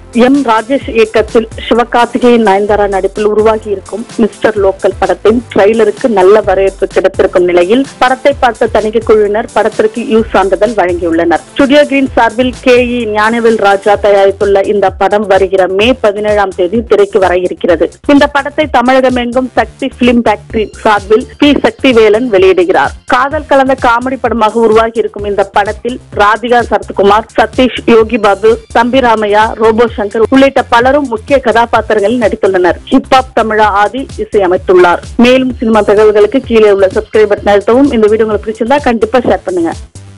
M Rajesh இயக்கத்தில் சிவகார்த்திகேயன் நயன்தாரா நடிப்பில் உருவாகி இருக்கும் மிஸ்டர் லோக்கல் படத்தின் ட்ரெய்லருக்கு நல்ல வரவேற்பு கிடைத்திருக்கும் நிலையில் படத்தை பார்த்த தணிக்கை குழுவினர் படத்திற்கு யூ சான்றிதழ் வழங்கியுள்ளனர் ஸ்டுடியோ கிரீன் சார்பில் கே இ ஞானவேல் ராஜா தயாரித்துள்ள இந்த படம் வருகிற மே பதினேழாம் தேதி திரைக்கு வர இருக்கிறது இந்த படத்தை தமிழகம் எங்கும் சக்தி பிலிம் ஃபேக்டரி சார்பில் பி சக்தி வேலன் வெளியிடுகிறார் காதல் கலந்த காமெடி படமாக உருவாகி இருக்கும் இந்த படத்தில் ராதிகா சரத்குமார் சதீஷ் யோகி பாபு தம்பி ராமையா ரோபோ சங்கர் உள்ளிட்ட பலரும் முக்கிய கதாபாத்திரங்களில் நடித்துள்ளனர் ஹிப்ஹாப் தமிழா ஆதி இசையமைத்துள்ளார் மேலும் சினிமா தகவல்களுக்கு கீழே உள்ள சப்ஸ்கிரைப் பட்டன் அழுத்தவும் இந்த வீடியோ உங்களுக்கு பிடிச்சிருந்தா கண்டிப்பா ஷேர் பண்ணுங்க